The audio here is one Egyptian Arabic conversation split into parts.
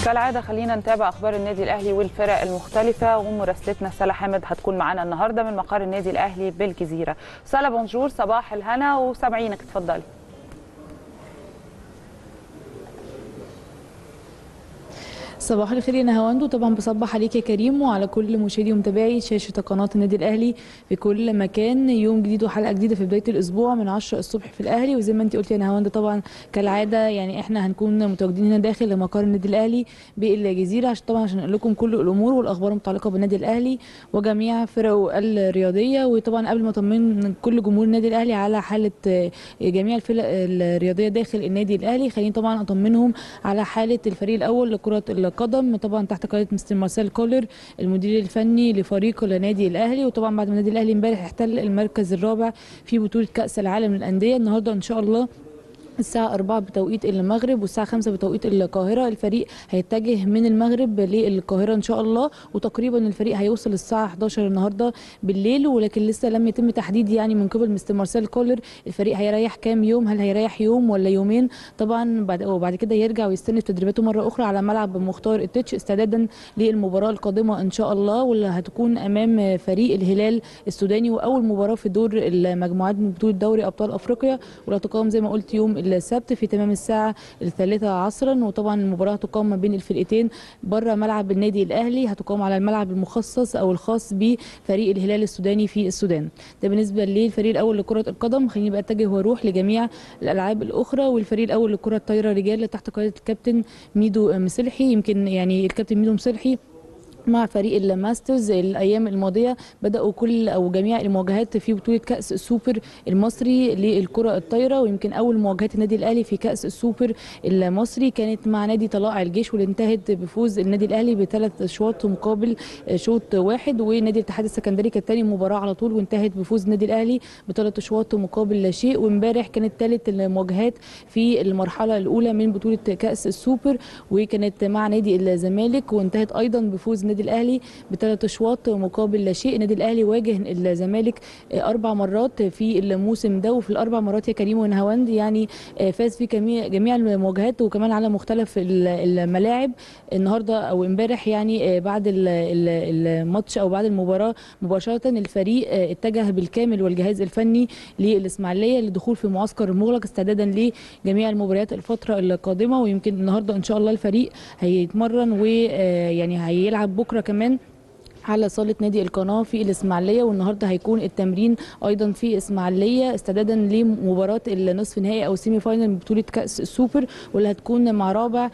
كالعاده خلينا نتابع اخبار النادي الاهلي والفرق المختلفه ومراسلتنا سلا حامد هتكون معانا النهارده من مقر النادي الاهلي بالجزيره سلا بونجور صباح الهنا وسامعينك اتفضلي صباح الخير يا نهاوند وطبعا بصبح عليك يا كريم وعلى كل مشاهدي ومتابعي شاشه قناه النادي الاهلي في كل مكان يوم جديد وحلقه جديده في بدايه الاسبوع من 10 الصبح في الاهلي وزي ما انت قلتي يا نهاوند طبعا كالعاده يعني احنا هنكون متواجدين هنا داخل مقر النادي الاهلي بالجزيره عشان طبعا عشان نقول لكم كل الامور والاخبار المتعلقه بالنادي الاهلي وجميع فرقه الرياضيه وطبعا قبل ما اطمن كل جمهور النادي الاهلي على حاله جميع الفرق الرياضيه داخل النادي الاهلي خليني طبعا اطمنهم على حاله الفريق الاول لكره القدم طبعا تحت قياده مستر مارسيل كولر المدير الفني لفريق النادي الاهلي وطبعا بعد ما النادي الاهلي امبارح احتل المركز الرابع في بطوله كاس العالم للانديه النهارده ان شاء الله الساعة 4 بتوقيت المغرب والساعة 5 بتوقيت القاهرة الفريق هيتجه من المغرب للقاهرة إن شاء الله وتقريبا الفريق هيوصل الساعة 11 النهاردة بالليل ولكن لسه لم يتم تحديد يعني من قبل مستر مارسيل كولر الفريق هيريح كام يوم هل هيريح يوم ولا يومين طبعا بعد وبعد كده يرجع ويستنف تدريباته مرة أخرى على ملعب مختار التتش استعدادا للمباراة القادمة إن شاء الله واللي هتكون أمام فريق الهلال السوداني وأول مباراة في دور المجموعات من بطولة دوري أبطال أفريقيا واللي هتقام زي ما قلت يوم السبت في تمام الساعة الثالثة عصرا وطبعا المباراة هتقام ما بين الفرقتين بره ملعب النادي الأهلي هتقام على الملعب المخصص أو الخاص بفريق الهلال السوداني في السودان ده بالنسبة للفريق الأول لكرة القدم خليني بقى أتجه وأروح لجميع الألعاب الأخرى والفريق الأول لكرة الطايرة رجال تحت قيادة الكابتن ميدو مسلحي يمكن يعني الكابتن ميدو مسلحي مع فريق الماسترز الايام الماضيه بداوا كل او جميع المواجهات في بطوله كاس السوبر المصري للكره الطايره ويمكن اول مواجهات النادي الاهلي في كاس السوبر المصري كانت مع نادي طلائع الجيش واللي انتهت بفوز النادي الاهلي بثلاث اشواط مقابل شوط واحد ونادي الاتحاد السكندري كانت ثاني مباراه على طول وانتهت بفوز النادي الاهلي بثلاث اشواط مقابل لا شيء وامبارح كانت ثالث المواجهات في المرحله الاولى من بطوله كاس السوبر وكانت مع نادي الزمالك وانتهت ايضا بفوز النادي الاهلي بثلاث اشواط مقابل لا شيء النادي الاهلي واجه الزمالك اربع مرات في الموسم ده وفي الاربع مرات يا كريم ونهاوند يعني فاز في جميع المواجهات وكمان على مختلف الملاعب النهارده او امبارح يعني بعد الماتش او بعد المباراه مباشره الفريق اتجه بالكامل والجهاز الفني للاسماعيليه للدخول في معسكر مغلق استعدادا لجميع المباريات الفتره القادمه ويمكن النهارده ان شاء الله الفريق هيتمرن ويعني هيلعب بكره كمان على صاله نادي القناه في الاسماعيليه والنهارده هيكون التمرين ايضا في اسماعيليه استعدادا لمباراه النصف نهائي او سيمي فاينل من بطوله كاس السوبر واللي هتكون مع رابع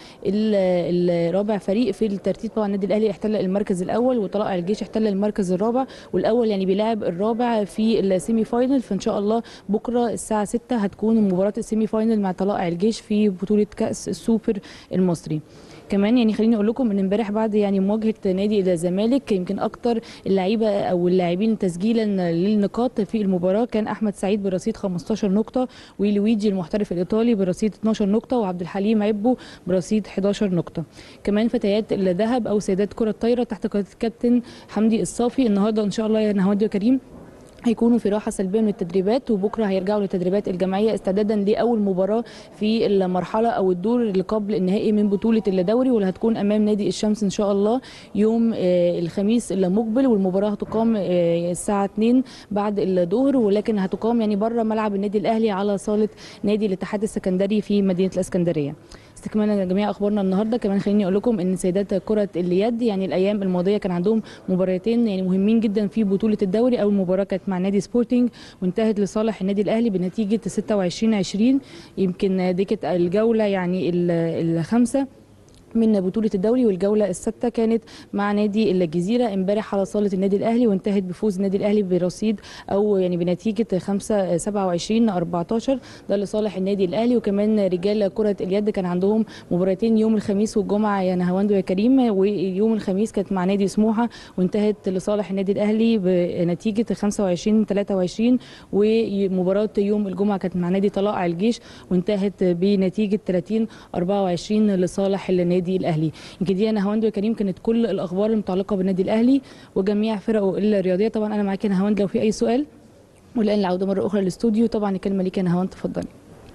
الرابع فريق في الترتيب طبعا النادي الاهلي احتل المركز الاول وطلائع الجيش احتل المركز الرابع والاول يعني بيلاعب الرابع في السيمي فاينل فان شاء الله بكره الساعه 6 هتكون مباراه السيمي فاينل مع طلائع الجيش في بطوله كاس السوبر المصري كمان يعني خليني اقول لكم ان امبارح بعد يعني مواجهه نادي الزمالك يمكن اكتر اللعيبه او اللاعبين تسجيلا للنقاط في المباراه كان احمد سعيد برصيد 15 نقطه ولويجي المحترف الايطالي برصيد 12 نقطه وعبد الحليم عبو برصيد 11 نقطه كمان فتيات الذهب او سيدات كره الطايره تحت قياده الكابتن حمدي الصافي النهارده ان شاء الله يا نهاوند وكريم هيكونوا في راحه سلبيه من التدريبات وبكره هيرجعوا للتدريبات الجماعيه استعدادا لاول مباراه في المرحله او الدور اللي قبل النهائي من بطوله الدوري واللي هتكون امام نادي الشمس ان شاء الله يوم الخميس المقبل والمباراه هتقام الساعه 2 بعد الظهر ولكن هتقام يعني بره ملعب النادي الاهلي على صاله نادي الاتحاد السكندري في مدينه الاسكندريه استكمالا لجميع اخبارنا النهارده كمان خليني اقول لكم ان سيدات كره اليد يعني الايام الماضيه كان عندهم مباراتين يعني مهمين جدا في بطوله الدوري اول مباراه كانت مع نادي سبورتنج وانتهت لصالح النادي الاهلي بنتيجه 26 20 يمكن دي كانت الجوله يعني الخامسه من بطولة الدوري والجولة السادسة كانت مع نادي الجزيرة امبارح على صالة النادي الأهلي وانتهت بفوز النادي الأهلي برصيد أو يعني بنتيجة 5 27 14 ده لصالح النادي الأهلي وكمان رجال كرة اليد كان عندهم مباراتين يوم الخميس والجمعة يا نهاوند ويا كريم ويوم الخميس كانت مع نادي سموحة وانتهت لصالح النادي الأهلي بنتيجة 25 23 ومباراة يوم الجمعة كانت مع نادي طلائع الجيش وانتهت بنتيجة 30 24 لصالح النادي النادي الاهلي يمكن دي انا هوند وكريم كانت كل الاخبار المتعلقه بالنادي الاهلي وجميع فرقه الرياضيه طبعا انا معاك يا هوند لو في اي سؤال والان العوده مره اخرى للاستوديو طبعا الكلمه ليك يا هوند تفضلي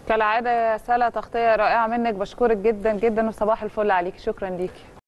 كالعاده يا سلا تغطيه رائعه منك بشكرك جدا جدا وصباح الفل عليك شكرا ليكي